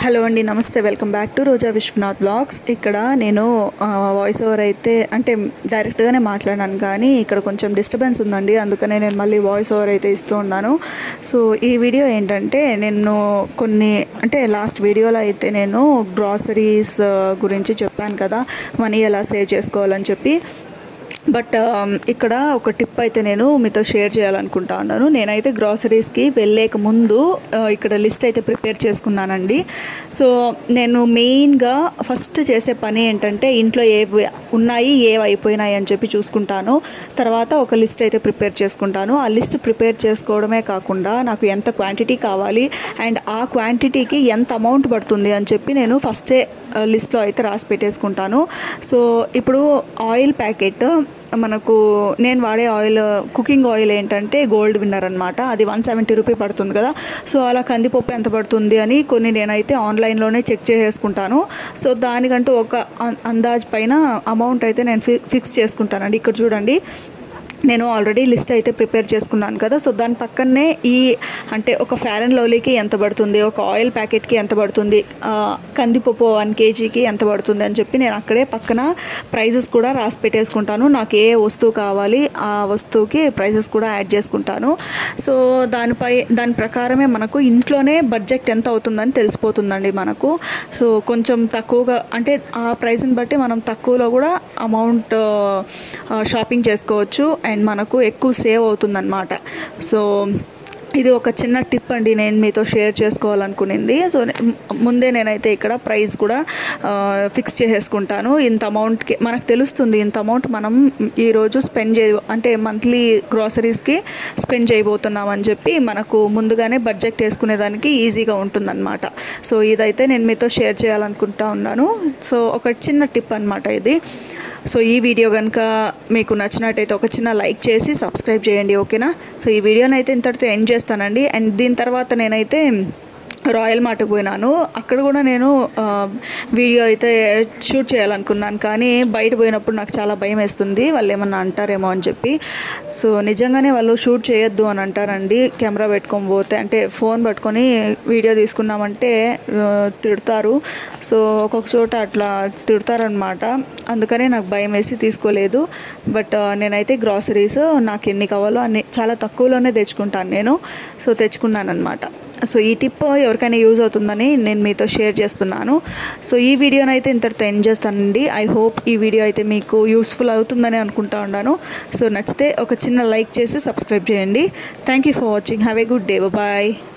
hello అండి నమస్తే welcome back to Roja Vishwanath blogs ఇక్కడ నేను వాయిస్ ఓవర్ అయితే అంటే డైరెక్ట్గానే మాట్లాడాను కానీ ఇక్కడ కొంచెం డిస్టర్బెన్స్ ఉందండి అందుకనే నేను మళ్ళీ వాయిస్ ఓవర్ అయితే ఇస్తూ ఉన్నాను సో ఈ వీడియో ఏంటంటే నేను కొన్ని అంటే లాస్ట్ వీడియోలో అయితే నేను గ్రాసరీస్ గురించి చెప్పాను కదా మనీ ఎలా సేవ్ చేసుకోవాలని చెప్పి బట్ ఇక్కడ ఒక టిప్ అయితే నేను మీతో షేర్ చేయాలనుకుంటా ఉన్నాను నేనైతే గ్రాసరీస్కి వెళ్ళేక ముందు ఆ, ఇక్కడ లిస్ట్ అయితే ప్రిపేర్ చేసుకున్నానండి సో నేను మెయిన్గా ఫస్ట్ చేసే పని ఏంటంటే ఇంట్లో ఏ ఉన్నాయి ఏవి అయిపోయినాయి అని చెప్పి చూసుకుంటాను తర్వాత ఒక లిస్ట్ అయితే ప్రిపేర్ చేసుకుంటాను ఆ లిస్ట్ ప్రిపేర్ చేసుకోవడమే కాకుండా నాకు ఎంత క్వాంటిటీ కావాలి అండ్ ఆ క్వాంటిటీకి ఎంత అమౌంట్ పడుతుంది అని చెప్పి నేను ఫస్టే లిస్ట్లో అయితే రాసి పెట్టేసుకుంటాను సో ఇప్పుడు ఆయిల్ ప్యాకెట్ మనకు నేను వాడే ఆయిల్ కుకింగ్ ఆయిల్ ఏంటంటే గోల్డ్ విన్నర్ అనమాట అది వన్ సెవెంటీ రూపీ పడుతుంది కదా సో అలా కందిపప్పు ఎంత పడుతుంది అని కొన్ని నేనైతే ఆన్లైన్లోనే చెక్ చేసేసుకుంటాను సో దానికంటూ ఒక అం- అందాజ్ పైన అమౌంట్ అయితే నేను ఫి ఫిక్స్ చేసుకుంటానండి ఇక్కడ చూడండి నేను ఆల్రెడీ లిస్ట్ అయితే ప్రిపేర్ చేసుకున్నాను కదా సో దాని పక్కనే ఈ అంటే ఒక ఫేర్ అండ్ లవ్లీకి ఎంత పడుతుంది ఒక ఆయిల్ ప్యాకెట్కి ఎంత పడుతుంది ఆ, కందిపప్పు వన్ కేజీకి ఎంత పడుతుంది అని చెప్పి నేను అక్కడే పక్కన ప్రైజెస్ కూడా రాసి పెట్టేసుకుంటాను నాకు ఏ వస్తువు కావాలి ఆ వస్తువుకి ప్రైజెస్ కూడా యాడ్ చేసుకుంటాను సో దానిపై దాని ప్రకారమే మనకు ఇంట్లోనే బడ్జెట్ ఎంత అవుతుందని తెలిసిపోతుందండి మనకు సో కొంచెం తక్కువగా అంటే ఆ ప్రైస్ని బట్టి మనం తక్కువలో కూడా అమౌంట్ షాపింగ్ చేసుకోవచ్చు అండ్ మనకు ఎక్కువ సేవ్ అవుతుందన్నమాట సో ఇది ఒక చిన్న టిప్ అండి నేను మీతో షేర్ చేసుకోవాలనుకునింది సో నే- ముందే నేనైతే ఇక్కడ ప్రైస్ కూడా ఫిక్స్ చేసేసుకుంటాను ఇంత అమౌంట్కి మనకు తెలుస్తుంది ఇంత అమౌంట్ మనం ఈరోజు స్పెండ్ చే అంటే మంత్లీ గ్రాసరీస్కి స్పెండ్ చేయబోతున్నాం అని చెప్పి మనకు ముందుగానే బడ్జెట్ వేసుకునేదానికి ఈజీగా ఉంటుందన్నమాట సో ఇదైతే నేను మీతో షేర్ చేయాలనుకుంటా ఉన్నాను సో ఒక చిన్న టిప్ అనమాట ఇది సో ఈ వీడియో కనుక మీకు నచ్చినట్టయితే ఒక చిన్న లైక్ చేసి సబ్స్క్రైబ్ చేయండి ఓకేనా సో ఈ వీడియోని అయితే ఇంతటితో ఎండ్ చేస్తానండి అండ్ దీని తర్వాత నేనైతే రాయల్ మార్ట్కి పోయినాను అక్కడ కూడా నేను ఆ, వీడియో అయితే షూట్ చేయాలనుకున్నాను కానీ బయట పోయినప్పుడు నాకు చాలా భయం వేస్తుంది వాళ్ళు ఏమన్నా అంటారేమో అని చెప్పి సో నిజంగానే వాళ్ళు షూట్ చేయొద్దు అని అంటారండి కెమెరా పెట్టుకొని పోతే అంటే ఫోన్ పట్టుకొని వీడియో తీసుకున్నామంటే ఆ, తిడతారు సో ఒక్కొక్క చోట అట్లా తిడతారనమాట అందుకనే నాకు భయం వేసి తీసుకోలేదు బట్ ఆ, నేనైతే గ్రాసరీస్ నాకు ఎన్ని కావాలో అన్ని చాలా తక్కువలోనే తెచ్చుకుంటాను నేను సో తెచ్చుకున్నాను అనమాట సో ఈ టిప్ ఎవరికైనా యూజ్ అవుతుందని నేను మీతో షేర్ చేస్తున్నాను సో ఈ వీడియోని అయితే ఇంతటితో ఎండ్ చేస్తానండి ఐ హోప్ ఈ వీడియో అయితే మీకు యూస్ఫుల్ అవుతుందని అనుకుంటా ఉన్నాను సో నచ్చితే ఒక చిన్న లైక్ చేసి సబ్స్క్రైబ్ చేయండి thank you for watching have a good day bye